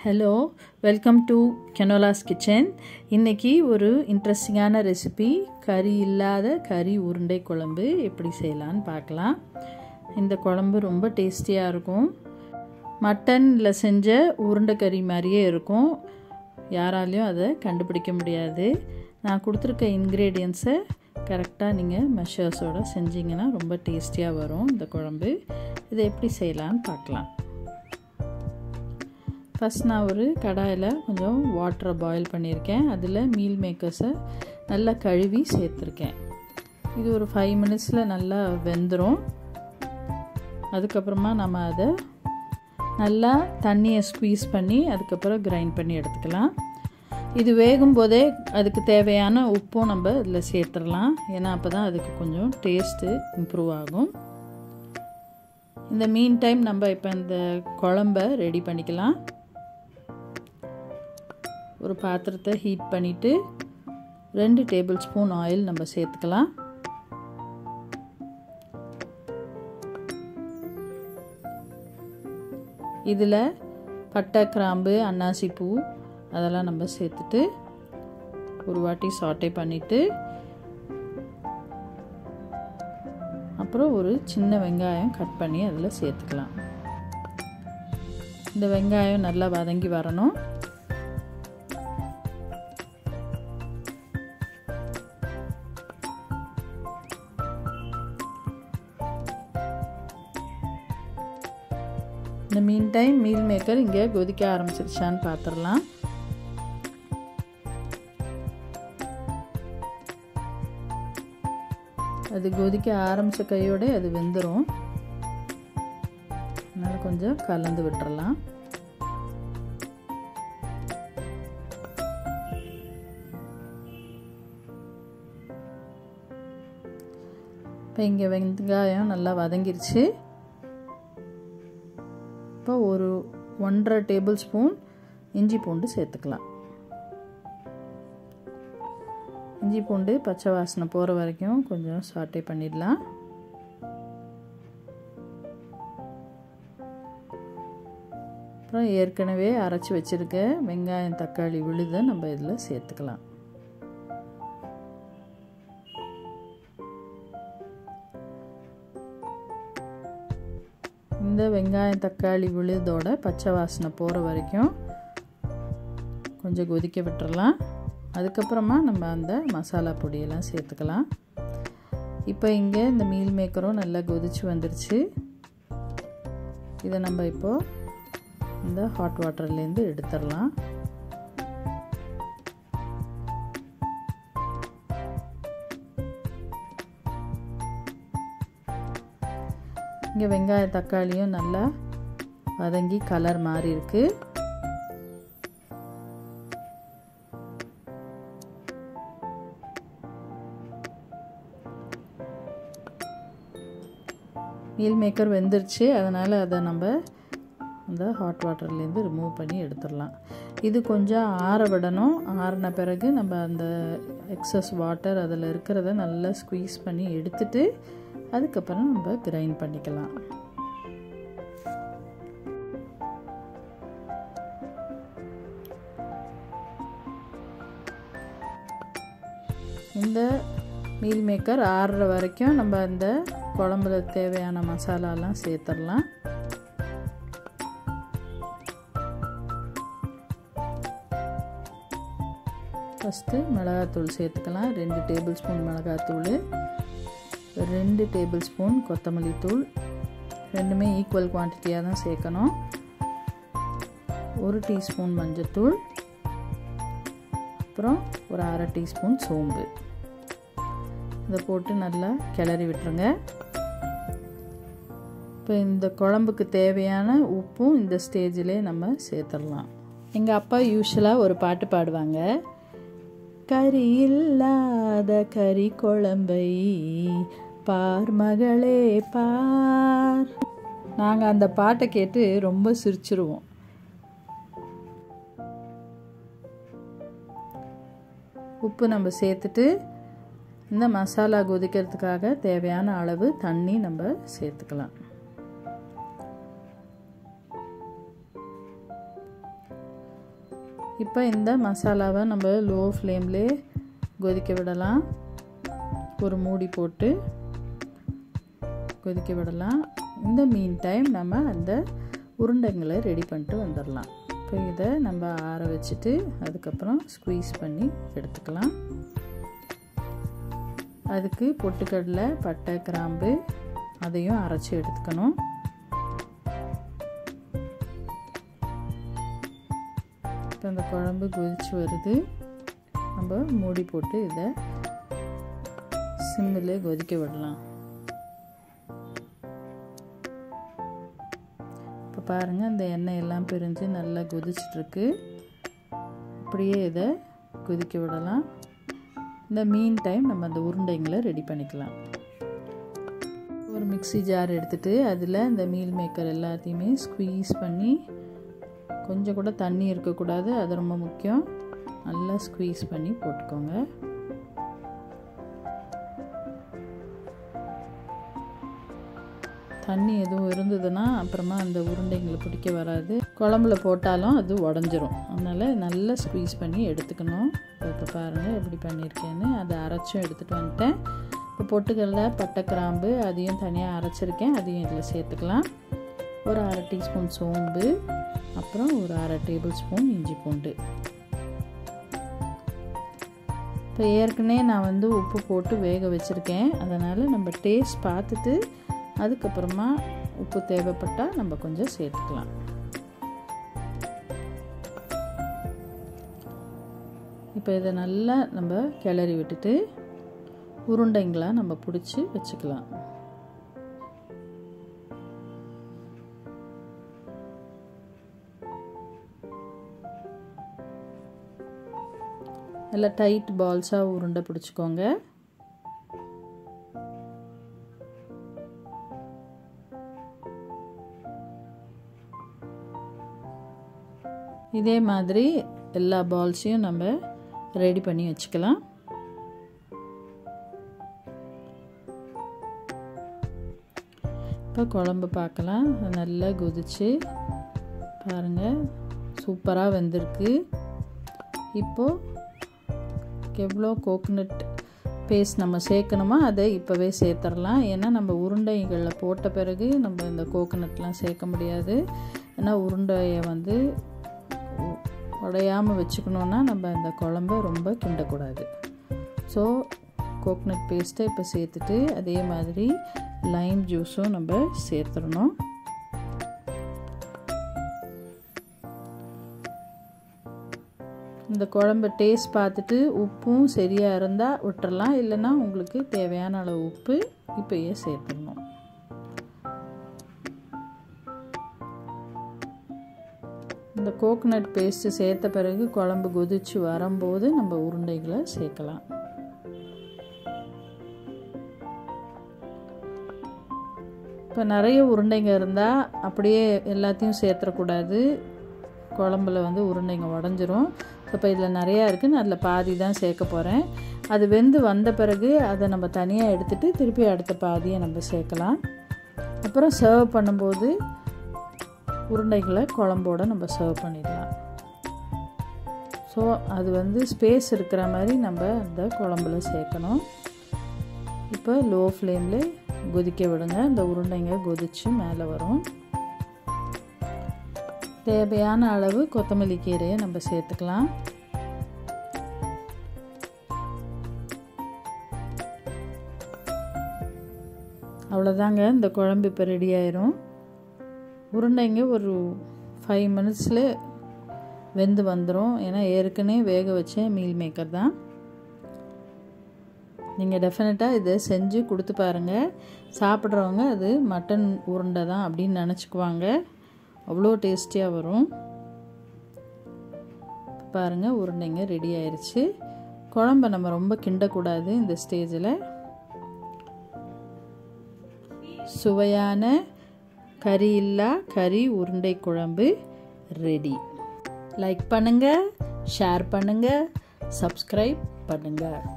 hello welcome to கெனோலாஸ் kitchen இன்றைக்கி ஒரு இன்ட்ரெஸ்டிங்கான ரெசிபி கறி இல்லாத கறி உருண்டை குழம்பு எப்படி செய்யலான்னு பார்க்கலாம் இந்த குழம்பு ரொம்ப டேஸ்டியாக இருக்கும் மட்டனில் செஞ்ச உருண்டை கறி மாதிரியே இருக்கும் யாராலையும் அதை கண்டுபிடிக்க முடியாது நான் கொடுத்துருக்க இன்க்ரீடியன்ஸை கரெக்டாக நீங்கள் மெஷர்ஸோடு செஞ்சிங்கன்னா ரொம்ப டேஸ்டியாக வரும் இந்த குழம்பு இதை எப்படி செய்யலான்னு பார்க்கலாம் ஃபஸ்ட் நான் ஒரு கடாயில் கொஞ்சம் வாட்டரை பாயில் பண்ணியிருக்கேன் அதில் மீல் மேக்கர்ஸை நல்லா கழுவி சேர்த்துருக்கேன் இது ஒரு ஃபைவ் மினிட்ஸில் நல்லா வெந்துடும் அதுக்கப்புறமா நம்ம அதை நல்லா தண்ணியை ஸ்குவீஸ் பண்ணி அதுக்கப்புறம் கிரைண்ட் பண்ணி எடுத்துக்கலாம் இது வேகும் போதே அதுக்கு தேவையான உப்பும் நம்ம இதில் சேர்த்துடலாம் ஏன்னா அப்போ தான் அதுக்கு கொஞ்சம் டேஸ்ட்டு இம்ப்ரூவ் ஆகும் இந்த மீன் டைம் நம்ம இப்போ இந்த குழம்ப ரெடி பண்ணிக்கலாம் ஒரு பாத்திரத்தை ஹீட் பண்ணிவிட்டு ரெண்டு டேபிள் ஸ்பூன் ஆயில் நம்ம சேர்த்துக்கலாம் இதில் பட்டை கிராம்பு அன்னாசி பூ அதெல்லாம் நம்ம சேர்த்துட்டு ஒரு வாட்டி சாட்டை பண்ணிவிட்டு அப்புறம் ஒரு சின்ன வெங்காயம் கட் பண்ணி அதில் சேர்த்துக்கலாம் இந்த வெங்காயம் நல்லா வதங்கி வரணும் இந்த மீன் டைம் மீல் மேக்கர் இங்கே கொதிக்க ஆரம்பிச்சிருச்சான்னு பார்த்துடலாம் அது கொதிக்க ஆரம்பித்த கையோட அது வெந்துடும் அதனால் கொஞ்சம் கலந்து விட்டுறலாம் இப்போ இங்கே வெங்காயம் நல்லா வதங்கிருச்சு இப்போ ஒரு ஒன்றரை டேபிள் ஸ்பூன் இஞ்சி பூண்டு சேர்த்துக்கலாம் இஞ்சி பூண்டு பச்சை வாசனை போகிற வரைக்கும் கொஞ்சம் சாட்டே பண்ணிடலாம் அப்புறம் ஏற்கனவே அரைச்சி வச்சுருக்க வெங்காயம் தக்காளி விழுதை நம்ம இதில் சேர்த்துக்கலாம் இந்த வெங்காயம் தக்காளி விழுதோட பச்சை வாசனை போகிற வரைக்கும் கொஞ்சம் கொதிக்க விட்டுறலாம் அதுக்கப்புறமா நம்ம அந்த மசாலா பொடியெல்லாம் சேர்த்துக்கலாம் இப்போ இங்கே இந்த மீல் மேக்கரும் நல்லா கொதிச்சு வந்துருச்சு இதை நம்ம இப்போது இந்த ஹாட் வாட்டர்லேருந்து எடுத்துடலாம் இங்கே வெங்காய தக்காளியும் நல்லா வதங்கி கலர் மாறி இருக்குது மீல் மேக்கர் வெந்துருச்சு அதனால் அதை நம்ம அந்த ஹாட் வாட்டர்லேருந்து ரிமூவ் பண்ணி எடுத்துடலாம் இது கொஞ்சம் ஆற விடணும் ஆறின பிறகு நம்ம அந்த எக்ஸஸ் வாட்டர் அதில் இருக்கிறத நல்லா ஸ்குவீஸ் பண்ணி எடுத்துட்டு அதுக்கப்புறம் நம்ம கிரைண்ட் பண்ணிக்கலாம் இந்த மீல் மேக்கர் ஆறுற வரைக்கும் நம்ம அந்த குழம்புல தேவையான மசாலாலாம் சேர்த்துடலாம் ஃபஸ்ட்டு மிளகாத்தூள் சேர்த்துக்கலாம் ரெண்டு டேபிள் ஸ்பூன் மிளகாத்தூள் ரெண்டு டேபிள் ஸ்பூன் கொத்தமல்லி தூள் ரெண்டுமே ஈக்குவல் குவான்டிட்டியாக தான் சேர்க்கணும் ஒரு டீஸ்பூன் மஞ்சத்தூள் அப்புறம் ஒரு அரை டீஸ்பூன் சோம்பு இதை போட்டு நல்லா கிளறி விட்டுருங்க இப்போ இந்த குழம்புக்கு தேவையான உப்பும் இந்த ஸ்டேஜிலே நம்ம சேர்த்துடலாம் எங்கள் அப்பா யூஸ்வலாக ஒரு பாட்டு பாடுவாங்க கறி இல்லாத கறி குழம்பை பார் மகளே பார் நாங்கள் அந்த பாட்டை கேட்டு ரொம்ப சிரிச்சிருவோம் உப்பு நம்ம சேர்த்துட்டு இந்த மசாலா கொதிக்கிறதுக்காக தேவையான அளவு தண்ணி நம்ம சேர்த்துக்கலாம் இப்போ இந்த மசாலாவை நம்ம லோ ஃப்ளேம்லே கொதிக்க விடலாம் ஒரு மூடி போட்டு கொதிக்க விடலாம் இந்த மீன் டைம் நம்ம அந்த உருண்டைங்களை ரெடி பண்ணிட்டு வந்துடலாம் இப்போ இதை நம்ம ஆற வச்சுட்டு அதுக்கப்புறம் ஸ்குவீஸ் பண்ணி எடுத்துக்கலாம் அதுக்கு பொட்டுக்கடலை பட்டை கிராம்பு அதையும் அரைச்சி எடுத்துக்கணும் இப்போ இந்த குழம்பு கொதிச்சு வருது நம்ம மூடி போட்டு இதை சிம்மில் கொதிக்க விடலாம் இப்போ பாருங்கள் இந்த எண்ணெய் எல்லாம் பிரிஞ்சு நல்லா கொதிச்சிட்ருக்கு அப்படியே இதை கொதிக்க விடலாம் இந்த மீன் டைம் நம்ம அந்த உருண்டைங்களை ரெடி பண்ணிக்கலாம் ஒரு மிக்சி ஜார் எடுத்துகிட்டு அதில் இந்த மீல் மேக்கர் எல்லாத்தையுமே ஸ்குவீஸ் பண்ணி கொஞ்சம் கூட தண்ணி இருக்கக்கூடாது அது ரொம்ப முக்கியம் நல்லா ஸ்குவீஸ் பண்ணி போட்டுக்கோங்க தண்ணி எதுவும் இருந்ததுன்னா அப்புறமா அந்த உருண்டைங்களை பிடிக்க வராது குழம்புல போட்டாலும் அது உடஞ்சிரும் அதனால் நல்லா ஸ்குவீஸ் பண்ணி எடுத்துக்கணும் இப்போ பாருங்கள் எப்படி பண்ணியிருக்கேன்னு அதை அரைச்சும் எடுத்துகிட்டு வந்துட்டேன் இப்போ பொட்டுக்கடல பட்டை கிராம்பு அதையும் தனியாக அரைச்சிருக்கேன் அதையும் இதில் சேர்த்துக்கலாம் ஒரு அரை டீஸ்பூன் சோம்பு அப்புறம் ஒரு அரை டேபிள் ஸ்பூன் இஞ்சி பூண்டு இப்போ ஏற்கனவே நான் வந்து உப்பு போட்டு வேக வச்சுருக்கேன் அதனால் நம்ம டேஸ்ட் பார்த்துட்டு அதுக்கப்புறமா உப்பு தேவைப்பட்டால் நம்ம கொஞ்சம் சேர்த்துக்கலாம் இப்போ இதை நல்லா நம்ம கிளறி விட்டுட்டு உருண்டைங்களாக நம்ம பிடிச்சி வச்சுக்கலாம் நல்லா டைட் பால்ஸாக உருண்டை பிடிச்சிக்கோங்க இதே மாதிரி எல்லா பால்ஸையும் நம்ம ரெடி பண்ணி வச்சுக்கலாம் இப்போ குழம்பு பார்க்கலாம் நல்லா கொதிச்சு பாருங்கள் சூப்பராக வெந்திருக்கு இப்போது எவ்வளோ கோகனட் பேஸ்ட் நம்ம சேர்க்கணுமோ அதை இப்போவே சேர்த்துடலாம் ஏன்னா நம்ம உருண்டைகளில் போட்ட பிறகு நம்ம இந்த கோகனட்லாம் சேர்க்க முடியாது ஏன்னா உருண்டையை வந்து உடையாமல் வச்சுக்கணுன்னா நம்ம அந்த குழம்ப ரொம்ப கிண்டக்கூடாது ஸோ கோகனட் பேஸ்ட்டை இப்போ சேர்த்துட்டு அதே மாதிரி லைம் ஜூஸும் நம்ம சேர்த்துடணும் இந்த குழம்பு டேஸ்ட் பார்த்துட்டு உப்பும் சரியாக இருந்தால் விட்டுறலாம் இல்லைன்னா உங்களுக்கு தேவையான அளவு உப்பு இப்போயே சேர்த்துடணும் இந்த கோகனட் பேஸ்ட்டு சேர்த்த பிறகு குழம்பு கொதிச்சு வரும்போது நம்ம உருண்டைகளை சேர்க்கலாம் இப்போ நிறைய உருண்டைங்க இருந்தால் அப்படியே எல்லாத்தையும் சேர்த்துடக்கூடாது குழம்புல வந்து உருண்டைங்க உடஞ்சிரும் இப்போ இதில் நிறையா இருக்குது நான் அதில் பாதி தான் சேர்க்க போகிறேன் அது வெந்து வந்த பிறகு அதை நம்ம தனியாக எடுத்துகிட்டு திருப்பி அடுத்த பாதியை நம்ம சேர்க்கலாம் அப்புறம் சர்வ் பண்ணும்போது உருண்டைகளை குழம்போடு நம்ம சர்வ் பண்ணிடலாம் ஸோ அது வந்து ஸ்பேஸ் இருக்கிற மாதிரி நம்ம அந்த குழம்புல சேர்க்கணும் இப்போ லோ ஃப்ளேமில் கொதிக்க விடுங்க இந்த உருண்டைங்க கொதித்து மேலே வரும் தேவையான அளவு கொத்தமல்லி கீரையை நம்ம சேர்த்துக்கலாம் அவ்வளோதாங்க இந்த குழம்பு இப்போ ரெடி ஆயிரும் உருண்டைங்க ஒரு ஃபைவ் மினிட்ஸில் வெந்து வந்துடும் ஏன்னா ஏற்கனவே வேக வச்ச மீல் மேக்கர் தான் நீங்கள் டெஃபினட்டாக இதை செஞ்சு கொடுத்து பாருங்கள் சாப்பிட்றவங்க அது மட்டன் உருண்டை தான் அப்படின்னு நினச்சிக்குவாங்க அவ்வளோ டேஸ்டியாக வரும் பாருங்கள் உருண்டைங்க ரெடி ஆயிடுச்சு குழம்ப நம்ம ரொம்ப கிண்டக்கூடாது இந்த ஸ்டேஜில் சுவையான கறி இல்லா கறி உருண்டை குழம்பு ரெடி லைக் பண்ணுங்கள் ஷேர் பண்ணுங்கள் சப்ஸ்கிரைப் பண்ணுங்கள்